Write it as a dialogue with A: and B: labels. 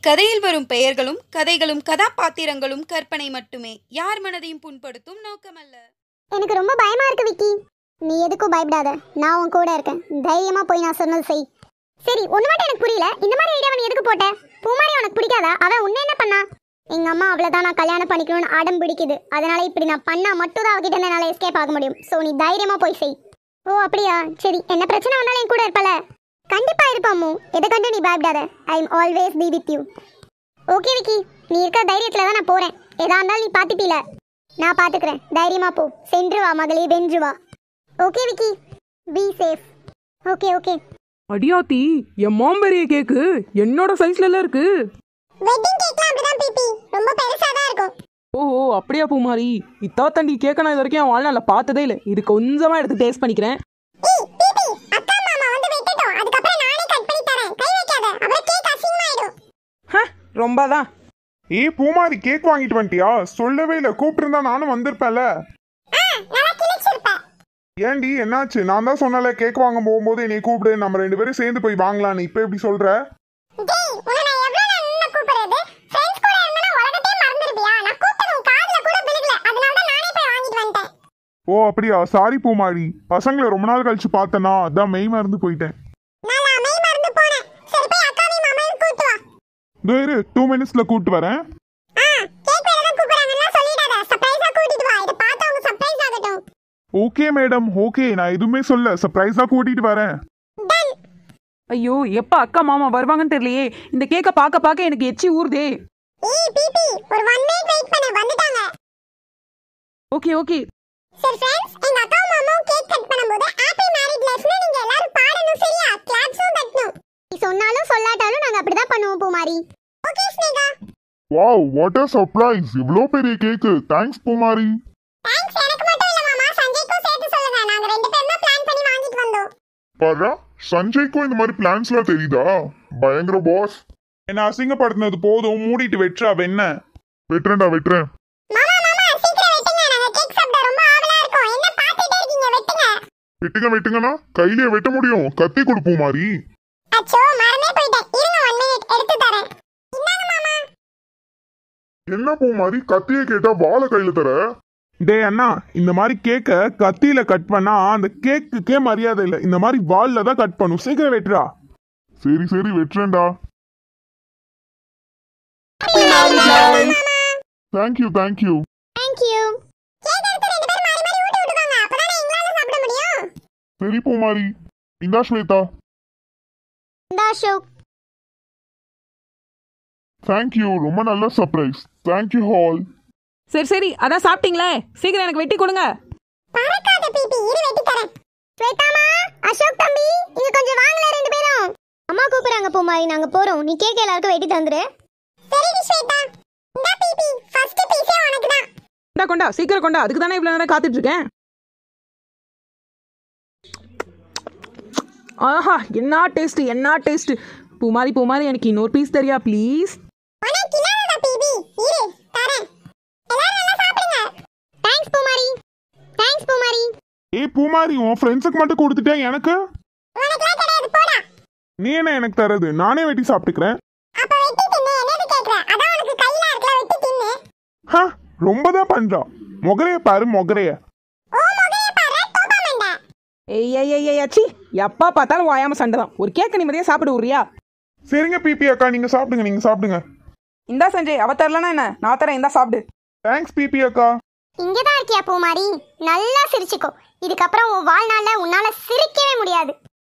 A: இக்கதையில் வரும் பெயர்களும் கதைகளும் கதாபாத்திரங்களும் கற்பனை மட்டுமே யார் மனதையும் புண்படுத்தும் நோக்கமல்ல
B: எனக்கு ரொம்ப பயமா இருக்கு விக்கி நீ எதுக்கும் பயப்படாத நான் உன் கூட இருக்கேன் தைரியமா போய் நான் சொன்னது செய் சரி ஒண்ணு மட்டும் எனக்கு புரியல இந்த மாதிரி ஐடியா நீ எதுக்கு போட்ட பூமாரி உனக்கு பிடிக்காதா அவன் உன்ன என்ன பண்ணா எங்க அம்மா அவ்வளவுதான் நான் கல்யாணம் பண்ணிக்கணும்னு அடம் பிடிக்குது அதனால இப்படி நான் பண்ணா மட்டும் தான் அவகிட்ட இருந்து என்னால எஸ்கேப் ஆக முடியும் சோ நீ தைரியமா போய் செய் ஓ அப்படியா சரி என்ன பிரச்சனை வந்தாலும் என் கூட இருப்பல கண்டிப்பா இருப்பாமு எதை கண்டு நீ பயப்படாத I am always be with you okay Vicky நீ இருக்க தைரியத்துல தான் நான் போறேன் எதா இருந்தாலும் நீ பாத்துப்பீல நான் பாத்துக்கிறேன் தைரியமா போ சென்று வா மகளே வென்று வா okay Vicky be safe okay okay
C: அடியாத்தி என் மாம்பெரிய கேக்கு என்னோட சைஸ்ல எல்லாம் இருக்கு
B: வெட்டிங் கேக்லாம் அப்படிதான் பிபி ரொம்ப பெருசா தான் இருக்கும்
C: ஓஹோ அப்படியா பூமாரி இத்தா தண்டி கேக்க நான் இது வரைக்கும் என் வாழ்நாள்ல பார்த்ததே இல்லை இது கொஞ்சமா எடுத்து டேஸ்ட் பண்ணிக்கிறேன்
B: ஏய் பிபி அக்கா மாமா வந்து வெட்டட்டும் அதுக்கப்புறம் நானே கட் பண்ணி தரேன் கை வைக்காத அப்புறம் கேக் அசிங்கமாயிடும்
C: ஹ, ரொம்ப தான்
D: ஏய் பூமாரி கேக் வாங்கிட்டு வந்துட்டியா சொல்லவே இல்லை கூப்பிட்டுருந்தா நானும் வந்திருப்பேன்ல
B: ஆ நல்லா கிழிச்சிருப்ப
D: ஏன்டி என்னாச்சு நான் தான் சொன்னல கேக் வாங்க போகும்போது என்னை கூப்பிடு நம்ம ரெண்டு பேரும் சேர்ந்து போய் வாங்கலாம்னு இப்போ எப்படி சொல்ற
B: டேய் உன்னை நான் எவ்வளவு நேரம் நின்னு கூப்பிடுறது ஃப்ரெண்ட்ஸ் கூட இருந்தா உலகத்தையே மறந்துடுவியா நான் கூப்பிட்டது உன் காதுல கூட விழுகல அதனால தான் நானே போய் வாங்கிட்டு வந்துட்டேன்
D: ஓ அப்படியா சாரி பூமாரி பசங்களை ரொம்ப நாள் கழிச்சு பார்த்தனா அதான் மெய் மறந்து போயிட்டேன்
B: நான் அமை மறந்து போனேன் சரி போய் அக்காவையும் மாமாவையும் கூட்டு வா
D: இதோ இரு டூ மினிட்ஸ்ல கூப்பிட்டு வரேன்
B: ஆ கேக் வேற தான் கூப்பிடுறாங்கன்னா சொல்லிடாத சர்ப்ரைஸா கூட்டிட்டு வா இத பார்த்து அவங்க சர்ப்ரைஸ் ஆகட்டும்
D: ஓகே மேடம் ஓகே நான் எதுவுமே சொல்ல சர்ப்ரைஸா கூட்டிட்டு வரேன்
B: டன்
C: ஐயோ எப்ப அக்கா மாமா வருவாங்கன்னு தெரியலையே இந்த கேக்க பார்க்க பார்க்க எனக்கு எச்சி ஊறுதே
B: ஏய் பிபி ஒரு 1 மினிட் வெயிட் பண்ணு வந்துட்டாங்க
C: ஓகே ஓகே
B: சரி ஃப்ரெண்ட்ஸ் எங்க அக்கா மாமாவும் கேக் கட் பண்ணும்போது ஹாப்பி மேரிட் லைஃப்னு நீங்க எல்லாரும் பாடணும் சரியா கிளாப்ஸும் தட்டணும் நீ சொன்னாலும் சொல்லாட்டாலும் நாங்க அப்படிதான் பண்ணுவோம் Poomari okay Sneha
D: wow what a surprise இவ்வளோ பெரிய கேக்கு தேங்க்ஸ் பூமாரி
B: தேங்க்ஸ் எனக்கு மட்டும் இல்ல மாமா சஞ்சய்க்கும் சேர்த்து சொல்லுங்க நாங்க ரெண்டு பேரும் தான் பிளான் பண்ணி வாங்கிட்டு வந்தோம்
E: பாரா சஞ்சய்க்கும் இந்த மாதிரி பிளான்ஸ்லாம் தெரியுதா பயங்கர பாஸ்
D: என்ன அசிங்கப்படுத்தினது போதும் மூடிட்டு வெற்றா வெண்ண
E: வெட்டுறேன்டா வெட்டுறேன்
B: மாமா மாமா சீக்கிரம் வெட்டுங்க நாங்க கேக் சாப்பிட ரொம்ப ஆவலா இருக்கோம் என்ன பார்த்துட்டே இருக்கீங்க வெட்டுங்க
E: வெட்டுங்க வெட்டுங்கண்ணா கையிலே வெட்ட முடியும் கத்தி கொடுப்போம் மாதிரி
B: அச்சோ மறந்தே போயிட்டேன் இருங்க 1 மினிட் எடுத்து தரேன் இந்தாங்க மாமா
E: என்ன பூ மாதிரி கத்தியை கேட்டா வாழை கையில தர
D: டே அண்ணா இந்த மாதிரி கேக்க கத்தியில கட் பண்ணா அந்த கேக்குக்கே மரியாதை இல்லை இந்த மாதிரி வால்ல தான் கட் பண்ணும் சீக்கிரம் வெட்டுறா
E: சரி சரி வெட்டுறேன்டா thank you thank you
B: thank you cake எடுத்து ரெண்டு பேரும் மாறி மாறி ஊட்டி விட்டுக்கோங்க அப்பதான் எங்களால சாப்பிட முடியும்
E: சரி பூ மாதிரி இந்தா ஸ்வேதா
B: இந்தா அசோக்
E: தேங்க்யூ ரொம்ப நல்ல சர்ப்ரைஸ் தேங்க்யூ ஹால்
C: சரி சரி அதான் சாப்பிட்டீங்களே சீக்கிரம் எனக்கு வெட்டி கொடுங்க
B: பறக்காத பிபி இரு வெட்டி தரேன் ஸ்வேதாமா அசோக் தம்பி இங்க கொஞ்சம் வாங்கல ரெண்டு பேரும் அம்மா கூப்பிடுறாங்க பூமாரி நாங்க போறோம் நீ கேக் எல்லாருக்கும் வெட்டி தந்துரு சரிடி ஸ்வேதா இந்த பிபி ஃபர்ஸ்ட் பீஸே உனக்கு தான்
C: கொண்டா கொண்டா சீக்கிரம் கொண்டா அதுக்கு தானே இவ்வளவு நேரம் காத்துட்டு இருக்கேன் ஆஹா என்ன டேஸ்ட் என்ன டேஸ்ட் பூமாரி பூமாரி எனக்கு இன்னொரு பீஸ் தெரியா ப்ளீஸ்
B: உனக்கு இல்லாதடா பிபி இரு தரேன் எல்லாரும் நல்லா சாப்பிடுங்க தேங்க்ஸ் பூமாரி தேங்க்ஸ் பூமாரி
D: ஏய் பூமாரி உன் ஃப்ரெண்ட்ஸுக்கு மட்டும் கொடுத்துட்டேன் எனக்கு
B: உனக்குலாம் கிடையாது போடா
D: நீ என்ன எனக்கு தரது நானே வெட்டி சாப்பிட்டுக்கிறேன்
B: அப்ப வெட்டி தின்னு என்னது கேக்குற அதான் உனக்கு கையில இருக்கல வெட்டி தின்னு
D: ஹ ரொம்ப தான் பண்றா மொகரைய பாரு மொகரைய
B: ஓ முகைய பாரு தூக்க மண்டை
C: ஏய் ஏய் ஏய் ஏய் அச்சி எப்பா பார்த்தாலும் வாயாம சண்டை தான் ஒரு கேக்க நிம்மதியா சாப்பிடு உரியா
D: சரிங்க பிபி அக்கா நீங்க சாப்பிடுங்க நீங்க சாப்பிடுங்க
C: இந்தா சஞ்சய் அவ தரலனா என்ன நான் தரேன் இந்தா சாப்பிடு
D: தேங்க்ஸ் பிபி அக்கா
B: இங்கதான் இருக்கியா பூமாரி நல்லா சிரிச்சுக்கோ இதுக்கப்புறம் உன் வாழ்நாள்ல உன்னால சிரிக்கவே முடியாது